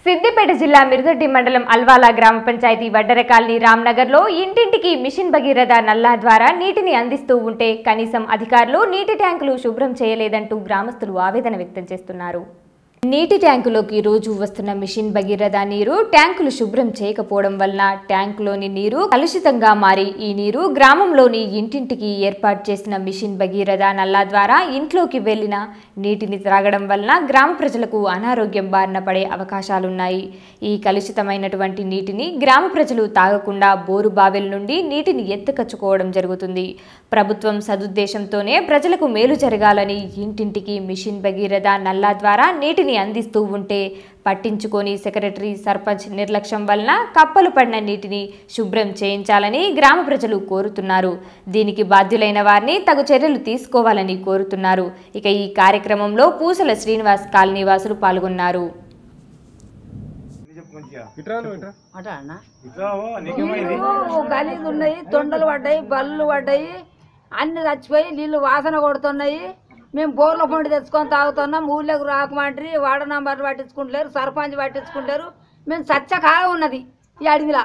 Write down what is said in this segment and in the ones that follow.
సిద్దిపేట జిల్లా మిరుదొడ్డి మండలం అల్వాలా గ్రామ పంచాయతీ వడ్డర కాలనీ రామ్నగర్లో ఇంటింటికి మిషన్ భగీరథ నల్లా ద్వారా నీటిని అందిస్తూ ఉంటే కనీసం అధికారులు నీటి ట్యాంకులు శుభ్రం చేయలేదంటూ గ్రామస్తులు ఆవేదన వ్యక్తం చేస్తున్నారు నీటి ట్యాంకులోకి రోజు వస్తున్న మిషన్ భగీరథ నీరు ట్యాంకులు శుభ్రం చేయకపోవడం వలన ట్యాంకులోని నీరు కలుషితంగా మారి ఈ నీరు గ్రామంలోని ఇంటింటికి ఏర్పాటు చేసిన మిషన్ భగీరథ నల్లా ద్వారా ఇంట్లోకి వెళ్లిన నీటిని త్రాగడం వలన గ్రామ ప్రజలకు అనారోగ్యం బారిన పడే అవకాశాలున్నాయి ఈ కలుషితమైనటువంటి నీటిని గ్రామ ప్రజలు తాగకుండా బోరు బావిల నుండి నీటిని ఎత్తుకచ్చుకోవడం జరుగుతుంది ప్రభుత్వం సదుద్దేశంతోనే ప్రజలకు మేలు జరగాలని ఇంటింటికి మిషన్ భగీరథ నల్లా ద్వారా నీటిని అందిస్తూ ఉంటే పట్టించుకొని సెక్రటరీ సర్పంచ్ నిర్లక్ష్యం వలన కప్పలు పడిన నీటిని శుభ్రం చేయించాలని గ్రామ ప్రజలు కోరుతున్నారు దీనికి బాధ్యులైన వారిని తగు చర్యలు తీసుకోవాలని కోరుతున్నారు ఇక ఈ కార్యక్రమంలో పూసల శ్రీనివాస్ కాలనీవాసులు పాల్గొన్నారు చెప్పు మంచిగా ఇట్రా నువ్వు ఇట్రా అట అన్న ఇట్లా ఓ, నీకేమైంది గలీజ్ ఉన్నాయి తొండలు పడ్డాయి బల్లు పడ్డాయి అన్ని చచ్చిపోయి నీళ్లు వాసన కొడుతున్నాయి మేము బోర్ల పొండి తెచ్చుకొని తాగుతున్నాం ఊళ్ళోకి రాకమంటారు వార్డ నంబర్లు పట్టించుకుంటలేరు సర్పంచ్ పట్టించుకుంటారు మేము సచ్చ కాలం ఉన్నది ఈ అడవిలా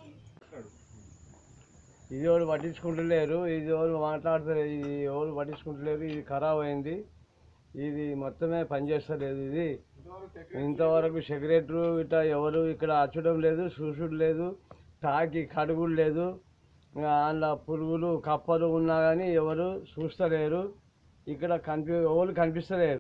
ఇది ఎవరు పట్టించుకుంటలేరు ఇది ఎవరు మాట్లాడతలేదు ఇది ఎవరు పట్టించుకుంటలేరు ఇది ఖరాబ్ అయింది ఇది మొత్తమే పనిచేస్తలేదు ఇది ఇంతవరకు సెక్రటరీ ఇట్లా ఎవరు ఇక్కడ అచ్చడం లేదు చూసుడు లేదు తాకి కడుగుడు లేదు అందులో పురుగులు కప్పలు ఉన్నా కానీ ఎవరు చూస్తలేరు ఇక్కడ కనిపి ఎవరు కనిపిస్తలేరు